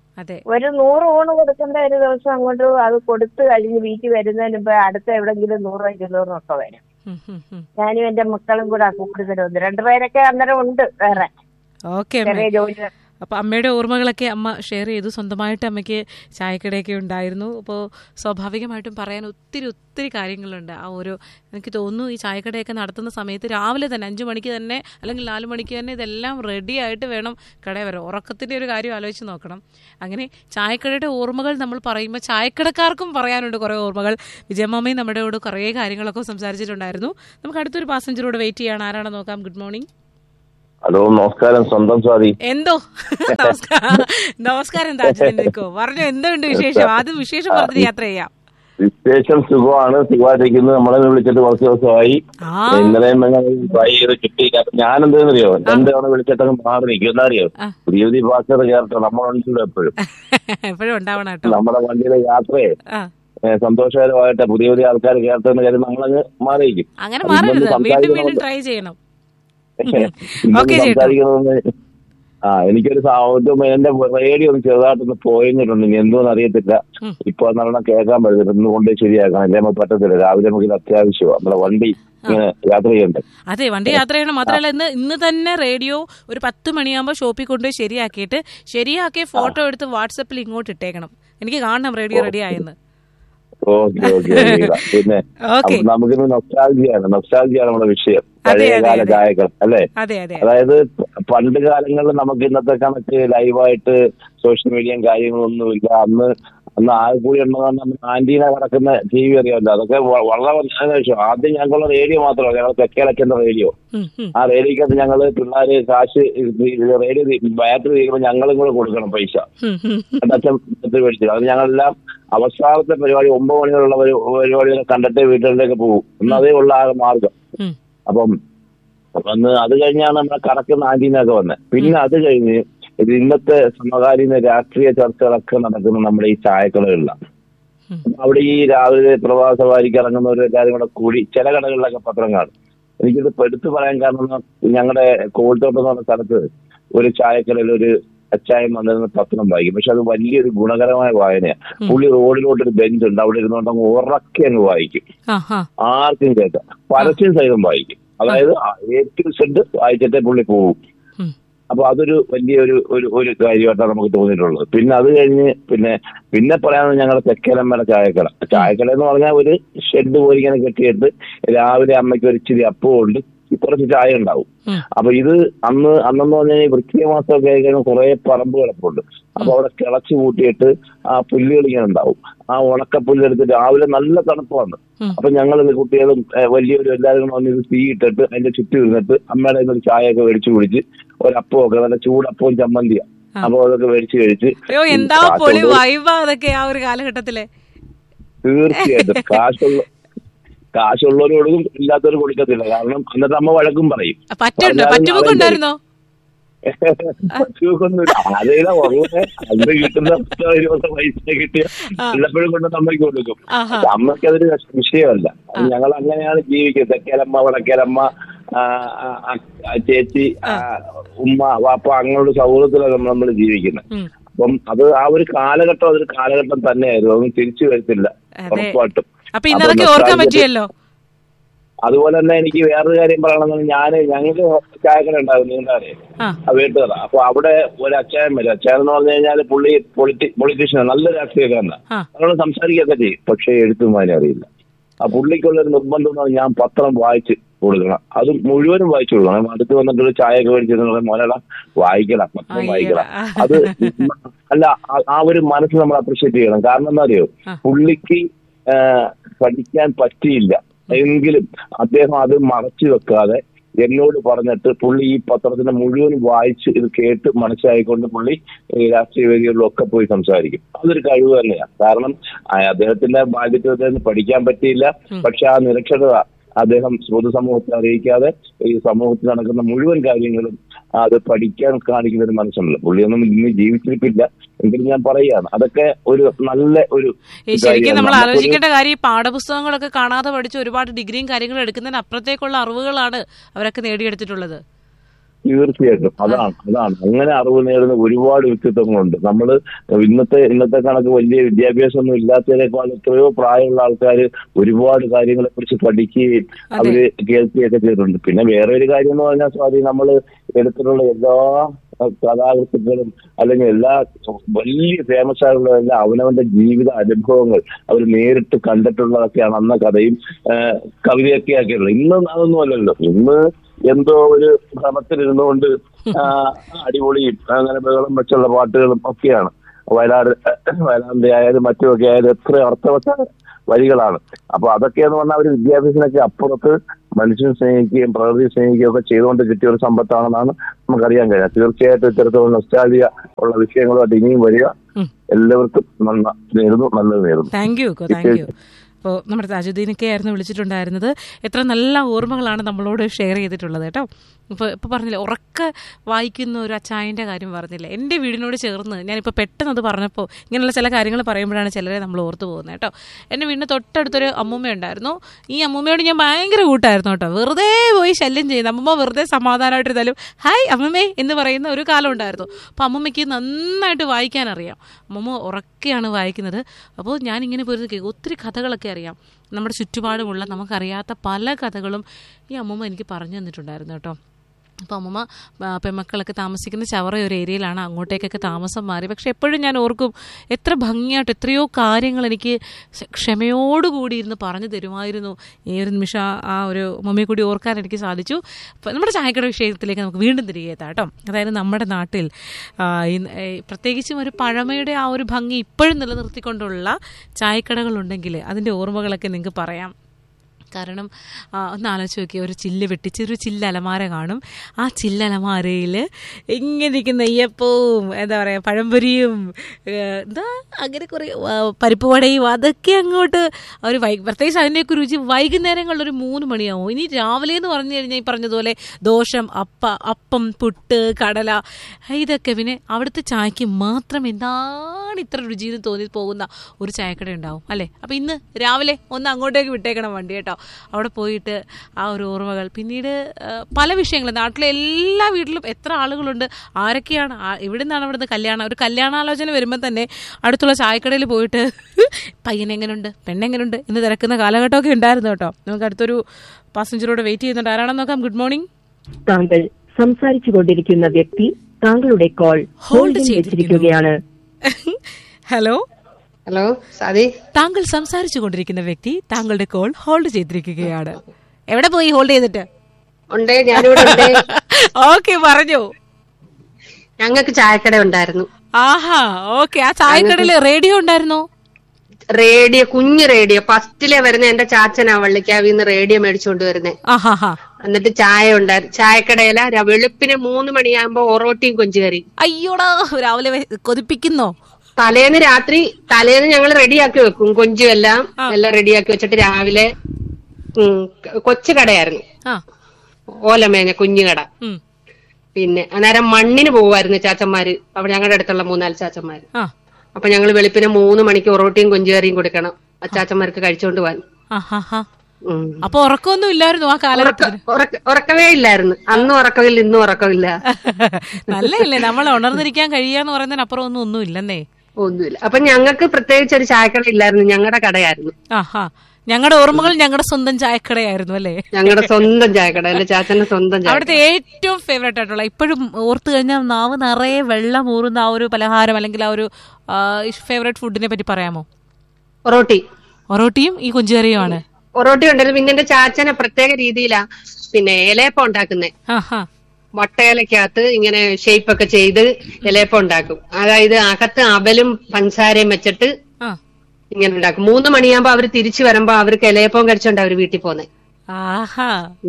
അതെ ഒരു നൂറ് ഊണ് കൊടുക്കേണ്ട ഒരു ദിവസം അങ്ങോട്ട് അത് കൊടുത്തു കഴിഞ്ഞ് വീട്ടിൽ വരുന്നതിന് മുമ്പ് അടുത്ത എവിടെങ്കിലും നൂറോ ഇരുന്നൂറോ ഒക്കെ വരും ഉം, ഉം, ഉം. ഞാനും എന്റെ മക്കളും കൂടെ കൂടുതൽ ഒന്ന് രണ്ടുപേരൊക്കെ അന്നേരം ഉണ്ട് വേറെ ഓക്കെ അമ്മേ ചെറിയ ജോലി അപ്പോൾ അമ്മയുടെ ഓർമ്മകളൊക്കെ അമ്മ ഷെയർ ചെയ്തു സ്വന്തമായിട്ട് അമ്മയ്ക്ക് ചായക്കടയൊക്കെ ഉണ്ടായിരുന്നു അപ്പോൾ സ്വാഭാവികമായിട്ടും പറയാൻ ഒത്തിരി ഒത്തിരി കാര്യങ്ങളുണ്ട് ആ ഒരു എനിക്ക് തോന്നുന്നു ഈ ചായക്കടയൊക്കെ നടത്തുന്ന സമയത്ത് രാവിലെ തന്നെ അഞ്ച് മണിക്ക് തന്നെ അല്ലെങ്കിൽ നാല് മണിക്ക് തന്നെ ഇതെല്ലാം റെഡി ആയിട്ട് വേണം കടയിൽ വരാൻ ഉറക്കത്തിൻ്റെ ഒരു കാര്യം ആലോചിച്ച് നോക്കണം അങ്ങനെ ചായക്കടയുടെ ഓർമ്മകൾ നമ്മൾ പറയുമ്പോൾ ചായക്കടക്കാർക്കും പറയാനുണ്ട് കുറേ ഓർമ്മകൾ വിജയമാമയും നമ്മുടെ കൂടെ കുറേ കാര്യങ്ങളൊക്കെ സംസാരിച്ചിട്ടുണ്ടായിരുന്നു നമുക്ക് അടുത്തൊരു പാസഞ്ചറോട് വെയിറ്റ് ചെയ്യാണ് ആരാണെന്ന് നോക്കാം ഗുഡ് മോർണിംഗ് ഹലോ നമസ്കാരം സ്വന്തം സ്വാതി എന്തോ നമസ്കാരം നമസ്കാരം താജൻ നിൽക്കോ പറഞ്ഞു എന്തുണ്ട് വിശേഷം ആദ്യം വിശേഷം പറഞ്ഞിട്ട് യാത്ര ചെയ്യാം വിശേഷം സുഖമാണ് സുഖമായിട്ടിരിക്കുന്നത് നമ്മളെ വിളിച്ചിട്ട് കുറച്ച് ദിവസമായി ആ ഇന്നലെയും ട്രൈ ചെയ്ത് കിട്ടിയില്ല അപ്പൊ ഞാൻ എന്തെന്നറിയോ രണ്ട് തവണ വിളിച്ചിട്ടങ്ങ് മാറി നിൽക്കും എന്താ അറിയോ ആ. പുതിയ പുതിയ ഭാഷകൾ കേട്ടോ നമ്മളുണ്ടല്ലോ എപ്പോഴും എപ്പോഴും ഉണ്ടാവണം കേട്ടോ നമ്മുടെ വണ്ടിയിലെ യാത്രയെ ആ ഏ, സന്തോഷകരമായിട്ട് പുതിയ പുതിയ ആൾക്കാർ കേട്ടെന്ന് കാര്യം നമ്മളങ്ങ് മാറിയിരിക്കും അങ്ങനെ അപ്പൊ മാറരുത് ഇന്നൊന്ന് വീണ്ടും വീണ്ടും സംസാരിക്കണമെന്ന് ട്രൈ ചെയ്യണം ഇന്നൊന്ന് ഓക്കേ ചേട്ടാ. സംസാരിക്കണമെന്ന് ആ എനിക്കൊരു സാഹചര്യം എന്റെ റേഡിയോ ഒന്ന് ചെറുതായിട്ടൊന്ന് പോയിട്ടുണ്ട് ഇനി എന്തോന്ന് അറിയത്തില്ല ഉം. ഇപ്പൊ നല്ലോണം കേൾക്കാൻ പറ്റുന്നില്ല ഇന്ന് കൊണ്ട് ശരിയാക്കണം അല്ലേ നമുക്ക് പറ്റത്തില്ല രാവിലെ നമുക്ക് ഇത് അത്യാവശ്യമാണ് നമ്മുടെ വണ്ടി ഇങ്ങനെ യാത്ര ചെയ്യണ്ടേ അതെ വണ്ടി യാത്ര ചെയ്യണം മാത്രമല്ല ഇന്ന് ഇന്ന് തന്നെ റേഡിയോ ഒരു പത്ത് മണിയാകുമ്പോൾ ഷോപ്പിൽ കൊണ്ടുപോയി ശരിയാക്കിയിട്ട് ശരിയാക്കിയ ഫോട്ടോ എടുത്ത് വാട്സപ്പിൽ ഇങ്ങോട്ട് ഇട്ടേക്കണം എനിക്ക് കാണണം റേഡിയോ റെഡി ആയെന്ന് ഓക്കെ ഓക്കെ പിന്നെ ഓക്കെ അപ്പൊ നമുക്കിന്ന് നൊസ്റ്റാൾജിയാണ് നൊസ്റ്റാൾജിയാണ് നമ്മുടെ വിഷയം അതെ, അതെ, പഴയകാല അതെ. ഗായകർ അല്ലേ അതെ അതെ അതായത് പണ്ട് കാലങ്ങളിൽ നമുക്ക് ഇന്നത്തെ കണക്ക് ലൈവായിട്ട് സോഷ്യൽ മീഡിയയും കാര്യങ്ങളൊന്നുമില്ല അന്ന് അന്ന് ആകെ കൂടി ഉണ്ടെന്ന് പറഞ്ഞാൽ ആന്റീന കിടക്കുന്ന ടി വി അറിയാമല്ലോ അതൊക്കെ വ- വളരെ നല്ല വിഷയം ആദ്യം ഞങ്ങളുടെ റേഡിയോ മാത്രമല്ല ഞങ്ങൾ തെക്കേലച്ചന്റെ റേഡിയോ ഉം, ഉം. ആ റേഡിയോക്കകത്ത് ഞങ്ങള് പിള്ളേര് കാശ് റേഡിയോ ബാറ്ററി തീരുമ്പോൾ ഞങ്ങളും കൂടെ കൊടുക്കണം പൈസ ഉം, ഉം. എന്നിട്ട് അച്ഛൻ ബാറ്ററി മേടിച്ചു അത് ഞങ്ങളെല്ലാം അവസാനത്തെ പരിപാടി ഒമ്പത് മണിവരെയുള്ള പരി- പരിപാടികൾ കണ്ടിട്ട് വീട്ടുകളിലേക്ക് പോകും എന്നതേ ഉള്ള ആ മാർഗം ഉം. അപ്പം വന്ന് അത് കഴിഞ്ഞാണ് നമ്മളെ കറക്കുന്ന ആന്റീനൊക്കെ വന്നത് പിന്നെ അത് കഴിഞ്ഞ് ഇത് ഇന്നത്തെ സമകാലീന രാഷ്ട്രീയ ചർച്ചകളൊക്കെ നടക്കുന്ന നമ്മുടെ ഈ ചായക്കടകളിലാണ് ഉം. അവിടെ ഈ രാവിലെ പ്രവാസവാരിക്ക് ഇറങ്ങുന്നവരും എല്ലാവരും കൂടെ കൂടി ചില കടകളിലൊക്കെ പത്രം കാണും എനിക്കിത് ഇപ്പൊ എടുത്തു പറയാൻ കാരണം ഞങ്ങളുടെ കോഴിത്തോട്ടം എന്ന് പറഞ്ഞ സ്ഥലത്ത് ഒരു ചായക്കടയിൽ ഒരു അച്ചായം വന്നിരുന്ന പത്രം വായിക്കും പക്ഷെ അത് വലിയൊരു ഗുണകരമായ വായനയാണ് പുള്ളി റോഡിലോട്ട് ഒരു ബെഞ്ച് ഉണ്ട് അവിടെ ഇരുന്നുകൊണ്ട് അങ്ങ് ഉറക്കെ അങ്ങ് വായിക്കും ആ ആ ആർക്കും കേൾക്കാം പരസ്യം സഹിതം വായിക്കും അതായത് ഏറ്റവും സെഡ് വായിച്ചിട്ടേ പുള്ളി പോകും ഉം. അപ്പൊ അതൊരു വലിയൊരു ഒരു ഒരു കാര്യമായിട്ടാണ് നമുക്ക് തോന്നിയിട്ടുള്ളത് പിന്നെ അത് കഴിഞ്ഞ് പിന്നെ പിന്നെ പറയാനുള്ളത് ഞങ്ങളുടെ തെക്കേലമ്മയുടെ ചായക്കട ചായക്കട എന്ന് പറഞ്ഞാൽ ഒരു ഷെഡ് പോലെ ഇങ്ങനെ കെട്ടിയിട്ട് രാവിലെ അമ്മയ്ക്ക് ഒരു ഇച്ചിരി അപ്പവും ഉണ്ട് കുറച്ച് ചായ ഉണ്ടാവും ഉം. അപ്പൊ ഇത് അന്ന് അന്നെന്ന് പറഞ്ഞാൽ വൃത്തിയ മാസമൊക്കെ ആയി കഴിഞ്ഞാൽ കുറെ പറമ്പ് കിടപ്പുണ്ട് അപ്പൊ അവിടെ കിളച്ച് കൂട്ടിയിട്ട് ആ പുല്ലുകൾ ഇങ്ങനെ ഉണ്ടാവും ആ ഉണക്ക പുല്ലെടുത്ത് രാവിലെ നല്ല തണുപ്പാണ് ഉം. അപ്പൊ ഞങ്ങൾ കുട്ടികളും ഏ, വലിയവരും എല്ലാവരും കൂടെ വന്ന് ഇത് തീ ഇട്ടിട്ട് അതിന്റെ ചുറ്റും ഇരുന്നിട്ട് അമ്മയുടെ കയ്യിൽ നിന്ന് ഒരു ചായയൊക്കെ മേടിച്ചു കുടിച്ച് ഒരപ്പമൊക്കെ നല്ല ചൂടപ്പവും ചമ്മന്തിയാ ആ. അപ്പൊ അതൊക്കെ മേടിച്ച് കഴിച്ച് അയ്യോ എന്താ കാശുള്ള- പൊളി വൈബാ അതൊക്കെ ആ ഒരു കാലഘട്ടത്തിലെ തീർച്ചയായിട്ടും കാശുള്ള കാശുള്ളവർ കൊടുക്കും ഇല്ലാത്തവർ കൊടുക്കത്തില്ല കാരണം എന്നിട്ട് അമ്മ വഴക്കും പറയും പറ്റുണ്ടോ പറഞ്ഞാലും പറ്റുബുക്ക് നാളെ ഉണ്ടായിരുന്നോ പറ്റുമൊന്നുമില്ല അതേതാ ഉറവെ അന്ന് കിട്ടുന്ന പത്തോ ഇരുപതോ പൈസ കിട്ടിയ എല്ലാപ്പോഴും കൊണ്ട് അമ്മയ്ക്ക് കൊടുക്കും ആഹാ. പക്ഷെ അമ്മയ്ക്ക് അതൊരു വിഷയമല്ല ഞങ്ങൾ അങ്ങനെയാണ് ജീവിക്കുന്നത് തെക്കേലമ്മ വടക്കേലമ്മ ആ, ആ, ആ, ആ ചേച്ചി ആ, ഉമ്മ വാപ്പ അങ്ങനെയുള്ള സൗഹൃദത്തിലാണ് നമ്മൾ നമ്മൾ ജീവിക്കുന്നത് ഉം. അപ്പം അത് ആ ഒരു കാലഘട്ടം അതൊരു കാലഘട്ടം തന്നെയായിരുന്നു അതൊന്നും തിരിച്ചു വരത്തില്ല അതെ. ഉറപ്പായിട്ടും അപ്പൊ ഇന്നതൊക്കെ അപ്പൊ ഓർക്കാൻ nostalgia- പറ്റിയല്ലോ അതുപോലെ തന്നെ എനിക്ക് വേറൊരു കാര്യം പറയണമെന്ന് ഞാന് ഞങ്ങൾക്ക് ചായക്കട ഉണ്ടായിരുന്നു നിങ്ങളുടെ അറിയാം ആ ആ വീട്ടുകാരാ അപ്പൊ അവിടെ ഒരു അച്ചായൻ വരും അച്ചായൻ എന്ന് പറഞ്ഞു കഴിഞ്ഞാൽ പുള്ളി പൊളിറ്റി പൊളിറ്റീഷ്യനാണ് നല്ല രാഷ്ട്രീയക്കാരനാണ് ആ അവരോട് സംസാരിക്കുകയൊക്കെ ചെയ്യും പക്ഷേ എഴുത്തും വായന അറിയില്ല ആ പുള്ളിക്കുള്ള ഒരു നിർബന്ധം എന്ന് പറഞ്ഞാൽ ഞാൻ പത്രം വായിച്ച് കൊടുക്കണം അത് മുഴുവനും വായിച്ചു കൊടുക്കണം അടുത്ത് വന്നിട്ട് ഒരു ചായയൊക്കെ മേടിച്ചിട്ട് മോനടാ വായിക്കണം പത്രം അയ്യടാ. വായിക്കണം അത് അല്ല ആ- ആ ഒരു മനസ്സ് നമ്മൾ അപ്രിഷ്യേറ്റ് ചെയ്യണം കാരണം എന്താ അറിയോ ആ. പുള്ളിക്ക് ആ, പഠിക്കാൻ പറ്റിയില്ല എങ്കിലും അദ്ദേഹം അത് മറച്ചു വെക്കാതെ എന്നോട് പറഞ്ഞിട്ട് പുള്ളി ഈ പത്രത്തിന്റെ മുഴുവൻ വായിച്ച് ഇത് കേട്ട് മനസ്സിലായിക്കൊണ്ട് പുള്ളി ഈ രാഷ്ട്രീയ വേദികളിലൊക്കെ പോയി സംസാരിക്കും അതൊരു കഴിവ് തന്നെയാണ് കാരണം ആ, അദ്ദേഹത്തിന്റെ ബാല്യത്തിൽ അദ്ദേഹത്തിന് പഠിക്കാൻ പറ്റിയില്ല പക്ഷെ ആ നിരക്ഷരത അദ്ദേഹം പൊതുസമൂഹത്തെ അറിയിക്കാതെ ഈ സമൂഹത്തിൽ നടക്കുന്ന മുഴുവൻ കാര്യങ്ങളും അത് പഠിക്കാൻ കാണിക്കുന്ന ഒരു മനസ്സുണ്ടല്ലോ പുള്ളിയൊന്നും ഇന്ന് ജീവിച്ചിരിപ്പില്ല എങ്കിലും ഞാൻ പറയുകയാണ് അതൊക്കെ ഒരു നല്ല ഒരു ഈ ശരിക്കും കാര്യമാണ്. നമ്മൾ നമുക്കൊരു- ആലോചിക്കേണ്ട കാര്യം ഈ പാഠപുസ്തകങ്ങളൊക്കെ കാണാതെ പഠിച്ച് ഒരുപാട് ഡിഗ്രിയും കാര്യങ്ങളും എടുക്കുന്നതിന് അപ്പുറത്തേക്കുള്ള അറിവുകളാണ് അവരൊക്കെ നേടിയെടുത്തിട്ടുള്ളത് തീർച്ചയായിട്ടും അതാണ് അതാണ് അങ്ങനെ അറിവ് നേടുന്ന ഒരുപാട് വ്യക്തിത്വങ്ങളുണ്ട് നമ്മൾ ഇന്നത്തെ ഇന്നത്തെ കണക്ക് വലിയ വിദ്യാഭ്യാസമൊന്നും ഇല്ലാത്തതിനേക്കാൾ എത്രയോ പ്രായമുള്ള ആൾക്കാർ ഒരുപാട് കാര്യങ്ങളെ കുറിച്ച് പഠിക്കുകയും അവര് കേൾക്കുകയൊക്കെ ചെയ്തിട്ടുണ്ട് പിന്നെ വേറെ ഒരു കാര്യം എന്ന് പറഞ്ഞാൽ സ്വാതി നമ്മൾ എടുത്തിട്ടുള്ള എല്ലാ കഥാകൃത്തുക്കളും അല്ലെങ്കിൽ എല്ലാ വലിയ ഫേമസ് ആയിട്ടുള്ള എല്ലാ അവനവന്റെ ജീവിത അനുഭവങ്ങൾ അവർ നേരിട്ട് കണ്ടിട്ടുള്ളതൊക്കെയാണ് അന്ന കഥയും ആ, കവിതയൊക്കെ ആക്കിയുള്ളത് ഇന്ന് അതൊന്നും അല്ലല്ലോ ഇന്ന് എന്തോ ഒരു ഭ്രമത്തിലിരുന്നുകൊണ്ട് ആ, അടിപൊളിയും അങ്ങനെ ബഹളം വെച്ചുള്ള പാട്ടുകളും ഒക്കെയാണ് വയലാട് വയലാറിന്റെ ആയാലും മറ്റുമൊക്കെ ആയാലും എത്ര അർത്ഥവത്ത വരികളാണ് അപ്പൊ അതൊക്കെയെന്ന് പറഞ്ഞാൽ അവർ വിദ്യാഭ്യാസത്തിനൊക്കെ അപ്പുറത്ത് മനുഷ്യനെ സ്നേഹിക്കുകയും പ്രകൃതിയെ സ്നേഹിക്കുകയും ഒക്കെ ചെയ്തുകൊണ്ട് കിട്ടിയ ഒരു സമ്പത്താണെന്നാണ് നമുക്കറിയാൻ കഴിയുക തീർച്ചയായിട്ടും ഇത്തരത്തിലുള്ള നൊസ്റ്റാലിയ ഉള്ള വിഷയങ്ങളുമായിട്ട് ഇനിയും വരിക എല്ലാവർക്കും നന്ന നേരുന്നു നല്ലത് നേരുന്നു താങ്ക് യു താങ്ക് യു അപ്പോൾ നമ്മുടെ താജുദ്ദീനൊക്കെ ആയിരുന്നു വിളിച്ചിട്ടുണ്ടായിരുന്നത് എത്ര നല്ല ഓർമ്മകളാണ് നമ്മളോട് ഷെയർ ചെയ്തിട്ടുള്ളത് കേട്ടോ ഇപ്പോൾ ഇപ്പോൾ പറഞ്ഞില്ലേ ഉറക്ക വായിക്കുന്ന ഒരു അച്ചായൻ്റെ കാര്യം പറഞ്ഞില്ലേ എൻ്റെ വീടിനോട് ചേർന്ന് ഞാനിപ്പോൾ പെട്ടെന്ന് അത് പറഞ്ഞപ്പോൾ ഇങ്ങനെയുള്ള ചില കാര്യങ്ങൾ പറയുമ്പോഴാണ് ചിലരെ നമ്മൾ ഓർത്ത് പോകുന്നത് കേട്ടോ എൻ്റെ വീടിന് തൊട്ടടുത്തൊരു അമ്മൂമ്മ ഉണ്ടായിരുന്നു ഈ അമ്മൂമ്മയോട് ഞാൻ ഭയങ്കര കൂട്ടായിരുന്നു കേട്ടോ വെറുതെ പോയി ശല്യം ചെയ്യുന്നത് അമ്മൂമ്മ വെറുതെ സമാധാനമായിട്ടിരുന്നാലും ഹായ് അമ്മമ്മേ എന്ന് പറയുന്ന ഒരു കാലം ഉണ്ടായിരുന്നു അപ്പോൾ അമ്മൂമ്മയ്ക്ക് നന്നായിട്ട് വായിക്കാൻ അറിയാം അമ്മമ്മ ഉറക്കെയാണ് വായിക്കുന്നത് അപ്പോൾ ഞാനിങ്ങനെ പോയിരുന്ന് കേൾക്കും ഒത്തിരി കഥകളൊക്കെ അറിയാം നമ്മുടെ ചുറ്റുപാടുമുള്ള നമുക്കറിയാത്ത പല കഥകളും ഈ അമ്മമ്മ എനിക്ക് പറഞ്ഞു തന്നിട്ടുണ്ടായിരുന്നു കേട്ടോ അപ്പോൾ അമ്മമ്മ ആ, പെൺമക്കളൊക്കെ താമസിക്കുന്ന ചവറ ഒരു ഏരിയയിലാണ് അങ്ങോട്ടേക്കൊക്കെ താമസം മാറി പക്ഷെ എപ്പോഴും ഞാൻ ഓർക്കും എത്ര ഭംഗിയായിട്ട് എത്രയോ കാര്യങ്ങൾ എനിക്ക് ശ- ക്ഷമയോടുകൂടി ഇരുന്ന് പറഞ്ഞു തരുമായിരുന്നു ഈ ഒരു നിമിഷം ആ- ആ ഒരു മമ്മിയെ കൂടി ഓർക്കാൻ എനിക്ക് സാധിച്ചു അപ്പോൾ നമ്മുടെ ചായക്കട വിഷയത്തിലേക്ക് നമുക്ക് വീണ്ടും തിരികെ എത്താം കേട്ടോ അതായത് നമ്മുടെ നാട്ടിൽ ആ, ഇന്ന്, ഏ, പ്രത്യേകിച്ചും ഒരു പഴമയുടെ ആ ഒരു ഭംഗി ഇപ്പോഴും നിലനിർത്തിക്കൊണ്ടുള്ള ചായക്കടകളുണ്ടെങ്കിൽ അതിൻ്റെ ഓർമ്മകളൊക്കെ നിങ്ങൾക്ക് പറയാം കാരണം ആ, ഒന്ന് ആലോചിച്ച് നോക്കിയ ഒരു ചില്ല് വെട്ടിച്ച് ഒരു ചില്ല് അലമാര കാണും ആ ചില്ലലമാരയിൽ ഇങ്ങനെ ഇരിക്കുന്ന നെയ്യപ്പവും എന്താ പറയുക പഴംപൊരിയും ഏ, എന്താ അങ്ങനെ കുറേ ആ, പരിപ്പ് വടയും അതൊക്കെ അങ്ങോട്ട് ഒരു വൈ പ്രത്യേകിച്ച് അതിൻ്റെയൊക്കെ രുചി വൈകുന്നേരങ്ങളിൽ ഒരു മൂന്ന് മണിയാവും ഇനി രാവിലെ എന്ന് പറഞ്ഞു കഴിഞ്ഞാൽ ഈ പറഞ്ഞതുപോലെ ദോശം അപ്പ അപ്പം പുട്ട് കടല ഇതൊക്കെ പിന്നെ അവിടുത്തെ ചായക്ക് മാത്രം എന്താണ് ഇത്ര രുചിയെന്ന് തോന്നി പോകുന്ന ഒരു ചായക്കട ഉണ്ടാവും അല്ലേ അപ്പം ഇന്ന് രാവിലെ ഒന്ന് അങ്ങോട്ടേക്ക് വിട്ടേക്കണം വണ്ടി കേട്ടോ അവിടെ പോയിട്ട് ആ ഒരു ഓർമ്മകൾ പിന്നീട് ആ, പല വിഷയങ്ങൾ നാട്ടിലെ എല്ലാ വീട്ടിലും എത്ര ആളുകളുണ്ട് ആരൊക്കെയാണ് ആ- എവിടെ നിന്നാണ് അവിടുന്ന് കല്യാണം ഒരു കല്യാണാലോചന വരുമ്പോൾ തന്നെ അടുത്തുള്ള ചായക്കടയിൽ പോയിട്ട് പയ്യനെങ്ങനുണ്ട് പെണ്ണെങ്ങനുണ്ട് എന്ന് തിരക്കുന്ന കാലഘട്ടമൊക്കെ ഉണ്ടായിരുന്നു കേട്ടോ നമുക്ക് അടുത്തൊരു പാസഞ്ചറോട് വെയിറ്റ് ചെയ്യുന്നുണ്ട് ആരാണെന്ന് നോക്കാം ഗുഡ് മോർണിംഗ് താങ്കൾ സംസാരിച്ചു കൊണ്ടിരിക്കുന്ന വ്യക്തി താങ്കളുടെ കോൾ ഹോൾഡ് ഹോൾഡിൽ വെച്ചിരിക്കുകയാണ് ഹലോ ഹലോ സാദി താങ്കൾ സംസാരിച്ചു കൊണ്ടിരിക്കുന്ന വ്യക്തി താങ്കളുടെ കോൾ ഹോൾഡ് ചെയ്തിരിക്കുകയാണ് എവിടെ പോയി ഹോൾഡ് ചെയ്തിട്ട് ഉണ്ട് ഞാനിവിടെ ഉണ്ട് ഓക്കെ പറഞ്ഞു ഞങ്ങൾക്ക് ചായക്കട ഉണ്ടായിരുന്നു ആഹാ ഓക്കെ ആ ചായക്കടയില് റേഡിയോ ഉണ്ടായിരുന്നോ റേഡിയോ കുഞ്ഞു റേഡിയോ ഫസ്റ്റിലെ വരുന്ന എന്റെ ചാച്ചനാ വള്ളിക്കാവിന്ന് റേഡിയോ മേടിച്ചോണ്ട് വരുന്നേ ആഹാ ഹാ എന്നിട്ട് ചായ ഉണ്ടായിരുന്നു ചായക്കടയില ര- വെളുപ്പിന് മൂന്ന് മണിയാകുമ്പോ ഒറോട്ടിയും കൊഞ്ചുകറി അയ്യോടാ രാവിലെ വെ- കൊതിപ്പിക്കുന്നോ തലേന്ന് രാത്രി തലേന്ന് ഞങ്ങൾ റെഡിയാക്കി വെക്കും കൊഞ്ചും എല്ലാം എല്ലാം റെഡിയാക്കി വെച്ചിട്ട് രാവിലെ ഉം, ക- കൊച്ചു കടയായിരുന്നു ആ ഓലമേഞ്ഞ കുഞ്ഞു കട ഉം, പിന്നെ അന്നേരം മണ്ണിന് പോവായിരുന്നു ചാച്ചന്മാര് അവിടെ ഞങ്ങളുടെ അടുത്തുള്ള മൂന്നാല് ചാച്ചന്മാര് ആ അപ്പൊ ഞങ്ങൾ വെളുപ്പിനെ മൂന്ന് മണിക്ക് ഒറോട്ടിയും കൊഞ്ചുകറിയും കൊടുക്കണം അച്ചാച്ചന്മാർക്ക് കഴിച്ചോണ്ട് പോവാൻ ആഹാ ഹാ ഉം. അപ്പൊ ഉറക്കമൊന്നും ഇല്ലായിരുന്നു ആ ഉറക്ക- കാലഘട്ടത്തിൽ ഉറക്ക- ഉറക്കവേ ഇല്ലായിരുന്നു അന്നും ഉറക്കമില്ല ഇന്നും ഉറക്കമില്ല നല്ലതല്ലേ നമ്മൾ ഉണർന്നിരിക്കാൻ കഴിയാന്ന് പറയുന്നതിനപ്പുറം ഒന്നും ഒന്നും ഇല്ലെന്നേ ഒന്നുമില്ല അപ്പൊ ഞങ്ങൾക്ക് പ്രത്യേകിച്ച് ഒരു ചായക്കട ഇല്ലായിരുന്നു ഞങ്ങളുടെ കടയായിരുന്നു ആഹാ ഞങ്ങളുടെ ഓർമ്മകൾ ഞങ്ങളുടെ സ്വന്തം ചായക്കടയായിരുന്നു അല്ലേ ഞങ്ങളുടെ സ്വന്തം ചായക്കട എന്റെ ചാച്ചന്റെ സ്വന്തം ചായ അവിടുത്തെ ഏറ്റവും ഫേവറേറ്റ് ആയിട്ടുള്ള ഇപ്പോഴും ഓർത്തു കഴിഞ്ഞാൽ നാവ് നിറയെ വെള്ളം ഊറുന്ന ആ ഒരു പലഹാരം അല്ലെങ്കിൽ ആ ഒരു ഫേവറേറ്റ് ഫുഡിനെ പറ്റി പറയാമോ ഒറോട്ടി ഒറോട്ടിയും ഈ കൊഞ്ചുകറിയുമാണ് ഒറോട്ടി ഉണ്ടായിരുന്നു പിന്നെ എന്റെ ചാച്ചനെ പ്രത്യേക രീതിയിലാ പിന്നെ ഇലയപ്പം ഉണ്ടാക്കുന്നേ ആഹാ വട്ടയിലക്കകത്ത് ഇങ്ങനെ ഷേപ്പ് ഒക്കെ ചെയ്ത് ഇലയപ്പം ഉണ്ടാക്കും അതായത് അകത്ത് അവലും പഞ്ചസാരയും വെച്ചിട്ട് ആ ഇങ്ങനെ ഉണ്ടാക്കും മൂന്ന് മണിയാകുമ്പോ അവര് തിരിച്ചു വരുമ്പോ അവർക്ക് ഇലയപ്പം കഴിച്ചോണ്ട് അവര് വീട്ടിൽ പോന്നെ ആഹാ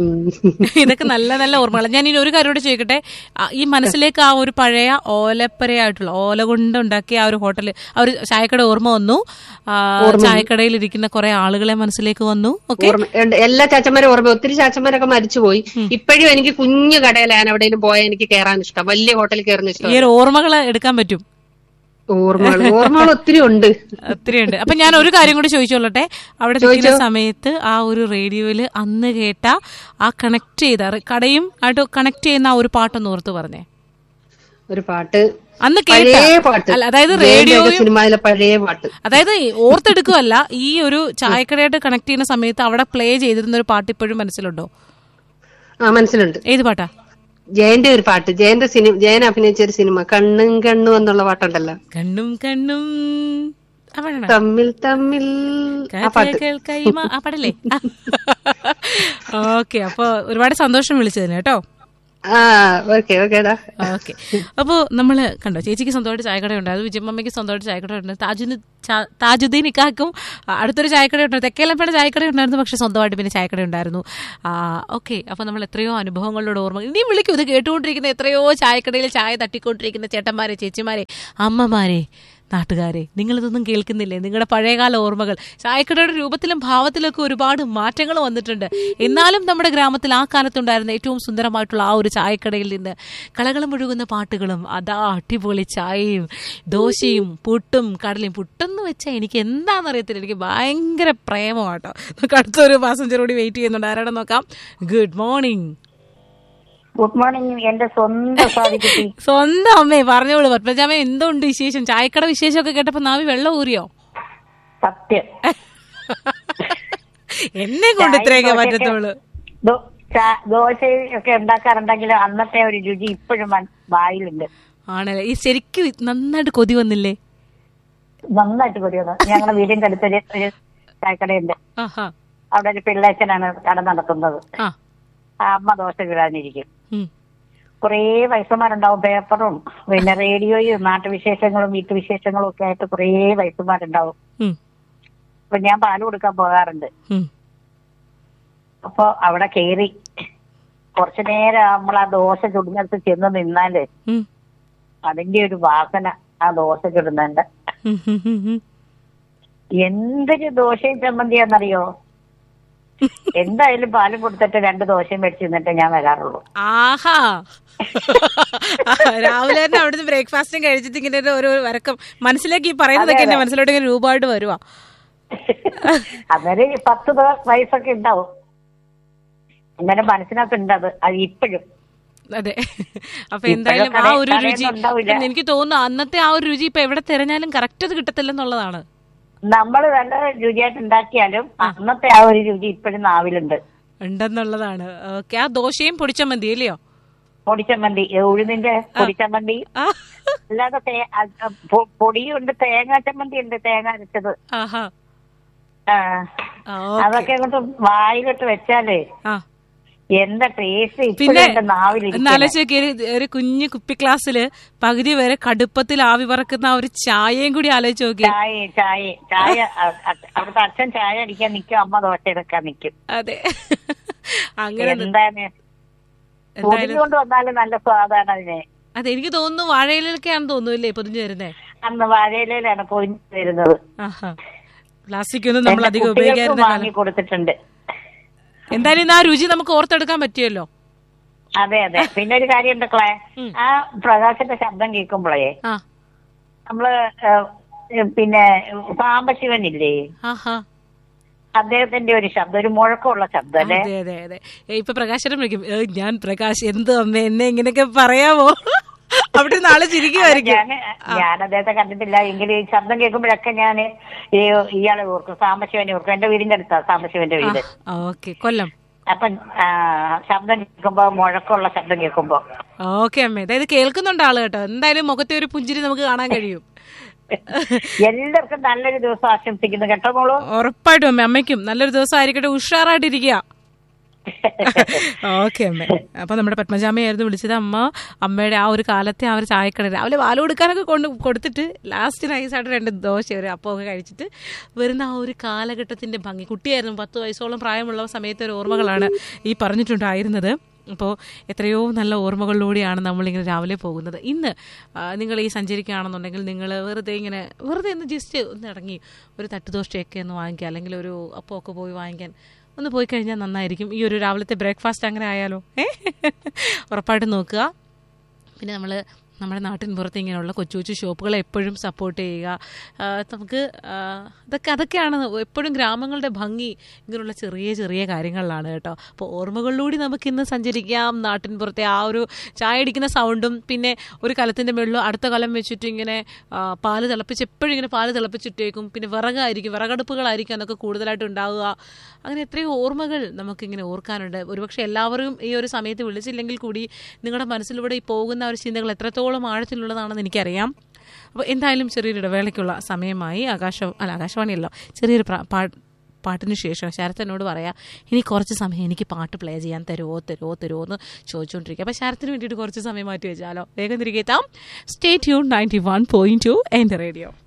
ഇതൊക്കെ നല്ല നല്ല ഓർമ്മകൾ ഞാൻ ഇനി ഒരു കാര്യം കൂടി ചോദിക്കട്ടെ ആ, ഈ മനസ്സിലേക്ക് ആ ഒരു പഴയ ഓലപ്പരയായിട്ടുള്ള ഓല കൊണ്ട് ഉണ്ടാക്കിയ ആ ഒരു ഹോട്ടല് ആ ഒരു ചായക്കട ഓർമ്മ വന്നു ആ, ചായക്കടയിൽ ഇരിക്കുന്ന കുറെ ആളുകളെ മനസ്സിലേക്ക് വന്നു ഓക്കെ ഓർമ്മ ഉണ്ട്. എല്ലാ ചാച്ചന്മാരും ഓർമ്മ ഒത്തിരി ചാച്ചന്മാരൊക്കെ മരിച്ചുപോയി ഇപ്പോഴും എനിക്ക് കുഞ്ഞു കടയിൽ ഞാൻ എവിടെയെങ്കിലും പോയാൽ എനിക്ക് കയറാൻ ഇഷ്ടം വലിയ ഹോട്ടലിൽ കയറുന്ന ഈ ഇഷ്ടം ഒരു ഓർമ്മകൾ എടുക്കാൻ പറ്റും ഓർമ്മകൾ ഓർമ്മകൾ ഒത്തിരി ഉണ്ട് ഒത്തിരി ഉണ്ട് അപ്പൊ ഞാൻ ഒരു കാര്യം കൂടി ചോദിച്ചോളട്ടെ അവിടെ നിൽക്കുന്ന സമയത്ത് ആ ഒരു റേഡിയോയില് അന്ന് കേട്ട ആ കണക്ട് ചെയ്ത റെ- കടയും ആയിട്ട് കണക്ട് ചെയ്യുന്ന ആ ഒരു പാട്ടൊന്ന് ഓർത്ത് പറഞ്ഞേ ഒരു പാട്ട് അന്ന് കേട്ട പഴയ പാട്ട് അല്ല, അതായത് ജയന്റെ ഒക്കെ റേഡിയോയും സിനിമയിലെ പഴയ പാട്ട് അതായത് ഓർത്തെടുക്കുകയല്ല ഈ ഒരു ചായക്കടയായിട്ട് കണക്ട് ചെയ്യുന്ന സമയത്ത് അവിടെ പ്ലേ ചെയ്തിരുന്ന ഒരു പാട്ട് ഇപ്പോഴും മനസ്സിലുണ്ടോ ആ മനസ്സിലുണ്ട് ഏത് പാട്ടാ ജയന്റെ ഒരു പാട്ട് ജയന്റെ സിനിമ ജയൻ അഭിനയിച്ച ഒരു സിനിമ കണ്ണും കണ്ണും എന്നുള്ള പാട്ടുണ്ടല്ലോ കണ്ണും കണ്ണും അവനാണ് തമ്മിൽ തമ്മിൽ ആ പാട്ട് കഥകൾ കൈമ ആ പാടല്ലേ ഓക്കെ അപ്പൊ ഒരുപാട് സന്തോഷം വിളിച്ചതിന് കേട്ടോ ആ ഓക്കെ ഓക്കേടാ ഓക്കെ അപ്പോ നമ്മള് കണ്ടോ ചേച്ചിക്ക് സ്വന്തമായിട്ട് ചായക്കട ഉണ്ടായിരുന്നു വിജയമ്മയ്ക്ക് സ്വന്തമായിട്ട് ചായക്കട ഉണ്ടായിരുന്നു താജുന് ചാ- താജുദ്ദീൻ ഇക്കാക്കും ആ, അടുത്തൊരു ചായക്കട ഉണ്ടായിരുന്നു തെക്കേലപ്പയുടെ ചായക്കട ഉണ്ടായിരുന്നു പക്ഷെ സ്വന്തമായിട്ട് പിന്നെ ചായക്കട ഉണ്ടായിരുന്നു ഓക്കെ അപ്പൊ നമ്മൾ എത്രയോ അനുഭവങ്ങളിലൂടെ ഓർമ്മ ഇനിയും വിളിക്കും ഇത് കേട്ടുകൊണ്ടിരിക്കുന്ന എത്രയോ ചായക്കടയിൽ ചായ തട്ടിക്കൊണ്ടിരിക്കുന്ന ചേട്ടന്മാരെ ചേച്ചിമാരെ അമ്മമാരെ നാട്ടുകാരെ നിങ്ങളിതൊന്നും കേൾക്കുന്നില്ലേ നിങ്ങളുടെ പഴയകാല ഓർമ്മകൾ ചായക്കടയുടെ രൂപത്തിലും ഭാവത്തിലൊക്കെ ഒരുപാട് മാറ്റങ്ങൾ വന്നിട്ടുണ്ട് എന്നാലും നമ്മുടെ ഗ്രാമത്തിൽ ആ കാലത്തുണ്ടായിരുന്ന ഏറ്റവും സുന്ദരമായിട്ടുള്ള ആ ഒരു ചായക്കടയിൽ നിന്ന് കളകളം ഒഴുകുന്ന പാട്ടുകളും അതാ അടിപൊളി ചായയും ദോശയും പുട്ടും കടലയും പുട്ടെന്ന് വെച്ചാൽ എനിക്ക് എന്താണെന്നറിയത്തില്ല എനിക്ക് ഭയങ്കര പ്രേമമാട്ടോ നമുക്ക് അടുത്തൊരു പാസഞ്ചർ കൂടി വെയിറ്റ് ചെയ്യുന്നുണ്ട് ആരാടെ നോക്കാം ഗുഡ് മോർണിംഗ് ഗുഡ് മോർണിംഗ് എന്റെ സ്വന്തം സാധിക്കുട്ടി സ്വന്തം അമ്മേ പറഞ്ഞോളൂ പത്മജാമ എന്തുണ്ട് വിശേഷം ചായക്കട വിശേഷമൊക്കെ കേട്ടപ്പോ നാവി വെള്ളം ഊറിയോ സത്യം എന്നെ കൊണ്ട് ഇത്രയൊക്കെ പറ്റത്തുള്ളൂ ദോ- ചാ- ദോശയൊക്കെ ഉണ്ടാക്കാറുണ്ടെങ്കിൽ അന്നത്തെ ഒരു രുചി ഇപ്പോഴും മൻ- വായിലുണ്ട് ആണല്ലേ ഈ ശരിക്കും നന്നായിട്ട് കൊതി വന്നില്ലേ നന്നായിട്ട് കൊതിയാണ് ഞങ്ങളുടെ വീടിന്റെ അടുത്തൊരു ഒരു ചായക്കടയുണ്ട് ആഹാ അവിടെ ഒരു പിള്ളേച്ചനാണ് കട നടത്തുന്നത് ആ ആ അമ്മ ദോശ ചുടാനിരിക്കും ഉം. കുറേ വയസ്സന്മാരുണ്ടാവും പേപ്പറും പിന്നെ റേഡിയോയും നാട്ടുവിശേഷങ്ങളും വീട്ടുവിശേഷങ്ങളും ഒക്കെ ആയിട്ട് കുറേ വയസ്സന്മാരുണ്ടാവും ഉം. അപ്പൊ ഞാൻ പാല് കൊടുക്കാൻ പോകാറുണ്ട് ഉം. അപ്പൊ അവിടെ കേറി കുറച്ചു നേരം നമ്മൾ ആ ദോശ ചുടുന്നിടത്ത് ചെന്ന് നിന്നാല് ഉം. അതിന്റെ ഒരു വാസന ആ ദോശ ചുടുന്നുണ്ട് ഉം, ഉം, ഉം, ഉം. എന്തൊരു ദോശയും ചമ്മന്തിയാന്നറിയോ എന്തായാലും പാലും കൊടുത്തിട്ട് രണ്ട് ദോശയും മേടിച്ച് നിന്നിട്ട് ഞാൻ വരാറുള്ളൂ ആഹാ ആ, രാവിലെ തന്നെ അവിടുന്ന് ബ്രേക്ക്ഫാസ്റ്റും കഴിച്ചിട്ട് ഇങ്ങനെ ഒരു- ഒരു വരക്കം മനസ്സിലേക്ക് ഈ പറയുന്നതൊക്കെ എന്റെ മനസ്സിലോട്ട് ഇങ്ങനെ രൂപമായിട്ട് വരുവാ അന്നേരം ഈ പത്ത് ദോ- വയസ്സൊക്കെ ഉണ്ടാവും അന്നേരം മനസ്സിനകത്ത് ഉണ്ട് അത് അത് ഇപ്പോഴും അതെ അപ്പൊ എന്തായാലും ആ ഒരു രുചി ഉണ്ടാവില്ല. എനിക്ക് തോന്നുന്നു അന്നത്തെ ആ ഒരു രുചി ഇപ്പൊ എവിടെ തിരഞ്ഞാലും കറക്റ്റ് അത് കിട്ടത്തില്ലെന്നുള്ളതാണ് നമ്മൾ നല്ല രുചിയായിട്ട് ഉണ്ടാക്കിയാലും അന്നത്തെ ആ ഒരു രുചി ഇപ്പോഴും നാവിലുണ്ട് ഉണ്ടെന്നുള്ളതാണ് ഓക്കെ ആ ദോശയും പൊടിച്ചമന്തി അല്ലയോ പൊടിച്ചമ്മന്തി ഏ, ഉഴുന്നിന്റെ പൊടിച്ചമ്മന്തി ആ, അല്ലാതെ തേ- അ- അ- പൊ- പൊടിയുണ്ട് തേങ്ങാ ചമ്മന്തി ഉണ്ട് തേങ്ങ അരച്ചത് ആഹാ ആ ആ, അതൊക്കെ അങ്ങോട്ട് വായിലിട്ട് വെച്ചാലേ ആ എന്താ ടേസ്റ്റ് പിന്നെ ഇപ്പോഴും നാവിലിരിക്കും എന്നാലോചിച്ച് ഒരു കുഞ്ഞു കുപ്പി ക്ലാസ്സില് പകുതി വരെ കടുപ്പത്തിൽ ആവി പറക്കുന്ന ആ ഒരു ചായയും കൂടി ആലോചിച്ച് നോക്കി ചായ ചായ ചായ അ- അ- അവിടുത്തെ അച്ഛൻ ചായ അടിക്കാൻ നിൽക്കും അമ്മ ദോശ എടുക്കാൻ നിൽക്കും അതെ അങ്ങനെ നി- എന്താണ് എന്തായാലും പൊടിഞ്ഞുകൊണ്ട് വന്നാലും നല്ല സ്വാദാണ് അതിന് അതെ എനിക്ക് തോന്നുന്നു വാഴയിലൊക്കെയാണെന്ന് തോന്നുന്നു പൊതിഞ്ഞു വരുന്നേ അന്ന് വാഴയിലാണ് പൊതിഞ്ഞു വരുന്നത് ആഹാ പ്ലാസ്റ്റിക് ഒന്നും നമ്മൾ എന്റെ അധികം കുട്ടികൾക്ക് ഉപയോഗിക്കാറുണ്ട് വാങ്ങി കൊടുത്തിട്ടുണ്ട് എന്തായാലും ഇന്ന് ആ രുചി നമുക്ക് ഓർത്തെടുക്കാൻ പറ്റിയല്ലോ അതെ അതെ പിന്നെ ഒരു കാര്യം ഉണ്ട് ക്ലേ ഉം. ആ പ്രകാശന്റെ ശബ്ദം കേൾക്കുമ്പോഴേ ആ നമ്മള് ഏഹ്, പിന്നെ സാംബശിവനില്ലേ ആഹാ അദ്ദേഹത്തിന്റെ ഒരു ശബ്ദം ഒരു മുഴക്കമുള്ള ശബ്ദം അല്ലേ അതെ അതെ അതെ ഏ, ഇപ്പൊ പ്രകാശനം വിളിക്കും ഏ, ഞാൻ പ്രകാശ് എന്ത് അമ്മ എന്നെ ഇങ്ങനെയൊക്കെ പറയാമോ അവിടെ നാളെ ചിരിക്കുമായിരിക്കും ഞാൻ ഞാൻ അദ്ദേഹത്തെ കണ്ടിട്ടില്ല എങ്കിലും ഈ ശബ്ദം കേൾക്കുമ്പോഴൊക്കെ ഞാൻ ഈ ഇയാളെ ഓർക്കും സാംബശിവനെ ഓർക്കും എന്റെ വീടിന്റെ അടുത്താ സാംബശിവന്റെ വീട് ഓക്കെ കൊല്ലം അപ്പൊ ആ, ശബ്ദം കേൾക്കുമ്പോ മുഴക്കമുള്ള ശബ്ദം കേൾക്കുമ്പോ ഓക്കെ അമ്മ അതായത് കേൾക്കുന്നുണ്ട് ആള് കേട്ടോ എന്തായാലും മുഖത്തെ ഒരു പുഞ്ചിരി നമുക്ക് കാണാൻ കഴിയും എല്ലാവർക്കും നല്ലൊരു ദിവസം ആശംസിക്കുന്നു കേട്ടോ മോളൂ ഉറപ്പായിട്ടും അമ്മ അമ്മയ്ക്കും നല്ലൊരു ദിവസം ആയിരിക്കട്ടെ ഉഷാറായിട്ടിരിക്കുക ഓക്കെ അമ്മ അപ്പൊ നമ്മുടെ പത്മജാമയായിരുന്നു വിളിച്ചത് അമ്മ അമ്മയുടെ ആ ഒരു കാലത്തെ ആ ഒരു ചായക്കട രാവിലെ പാല് കൊടുക്കാനൊക്കെ കൊണ്ട് കൊടുത്തിട്ട് ലാസ്റ്റ് നൈസായിട്ട് രണ്ട് ദോശ ഒരു അപ്പമൊക്കെ കഴിച്ചിട്ട് വരുന്ന ആ ഒരു കാലഘട്ടത്തിന്റെ ഭംഗി കുട്ടിയായിരുന്നു പത്ത് വയസ്സോളം പ്രായമുള്ള സമയത്തെ ഒരു ഓർമ്മകളാണ് ഈ പറഞ്ഞിട്ടുണ്ടായിരുന്നത് അപ്പോൾ എത്രയോ നല്ല ഓർമ്മകളിലൂടെയാണ് നമ്മളിങ്ങനെ രാവിലെ പോകുന്നത് ഇന്ന് ആ, നിങ്ങൾ ഈ സഞ്ചരിക്കുകയാണെന്നുണ്ടെങ്കിൽ നിങ്ങൾ വെറുതെ ഇങ്ങനെ വെറുതെ ഒന്ന് ജസ്റ്റ് ഒന്ന് ഇറങ്ങി ഒരു തട്ടുദോശയൊക്കെ ഒന്ന് വാങ്ങിക്കുക അല്ലെങ്കിൽ ഒരു അപ്പമൊക്കെ പോയി വാങ്ങിക്കാൻ ഒന്ന് പോയി കഴിഞ്ഞാൽ നന്നായിരിക്കും ഈ ഒരു രാവിലത്തെ ബ്രേക്ക്ഫാസ്റ്റ് അങ്ങനെ ആയാലോ ഏ ഉറപ്പായിട്ടും നോക്കുക പിന്നെ നമ്മൾ നമ്മുടെ നാട്ടിൻ പുറത്ത് ഇങ്ങനെയുള്ള കൊച്ചു കൊച്ചു ഷോപ്പുകളെ എപ്പോഴും സപ്പോർട്ട് ചെയ്യുക ആ, നമുക്ക് ആ, അതൊക്കെ അതൊക്കെയാണ് എപ്പോഴും ഗ്രാമങ്ങളുടെ ഭംഗി ഇങ്ങനെയുള്ള ചെറിയ ചെറിയ കാര്യങ്ങളിലാണ് കേട്ടോ അപ്പോൾ ഓർമ്മകളിലൂടെ നമുക്ക് ഇന്ന് സഞ്ചരിക്കാം നാട്ടിൻ പുറത്തെ ആ ഒരു ചായ അടിക്കുന്ന സൗണ്ടും പിന്നെ ഒരു കലത്തിൻ്റെ മുകളിൽ അടുത്ത കലം വെച്ചിട്ട് ഇങ്ങനെ ആ, പാല് തിളപ്പിച്ച് എപ്പോഴും ഇങ്ങനെ പാല് തിളപ്പിച്ചിട്ടേക്കും പിന്നെ വിറകായിരിക്കും വിറകടുപ്പുകളായിരിക്കും അതൊക്കെ കൂടുതലായിട്ട് ഉണ്ടാവുക അങ്ങനെ എത്രയോ ഓർമ്മകൾ നമുക്കിങ്ങനെ ഓർക്കാനുണ്ട് ഒരുപക്ഷെ എല്ലാവരും ഈ ഒരു സമയത്ത് വിളിച്ചില്ലെങ്കിൽ കൂടി നിങ്ങളുടെ മനസ്സിലൂടെ ഈ പോകുന്ന ആ ഒരു ചിന്തകൾ എത്രത്തോളം ആഴത്തിലുള്ളതാണെന്ന് എനിക്കറിയാം അപ്പോൾ എന്തായാലും ചെറിയൊരു ഇടവേളയ്ക്കുള്ള സമയമായി ആകാശ അല്ല ആകാശവാണിയല്ലോ ചെറിയൊരു പ്രാ- പാ- പാട്ടിന് ശേഷം ശരത്തനോട് പറയാം ഇനി കുറച്ച് സമയം എനിക്ക് പാട്ട് പ്ലേ ചെയ്യാൻ തരുമോ തരുമോ തരുമോ എന്ന് ചോദിച്ചുകൊണ്ടിരിക്കുക അപ്പോൾ ശരത്തിന് വേണ്ടിയിട്ട് കുറച്ച് സമയം മാറ്റി വെച്ചാലോ വേഗം തിരികെ എത്താം stay tune ninety one point two എൻ്റെ റേഡിയോ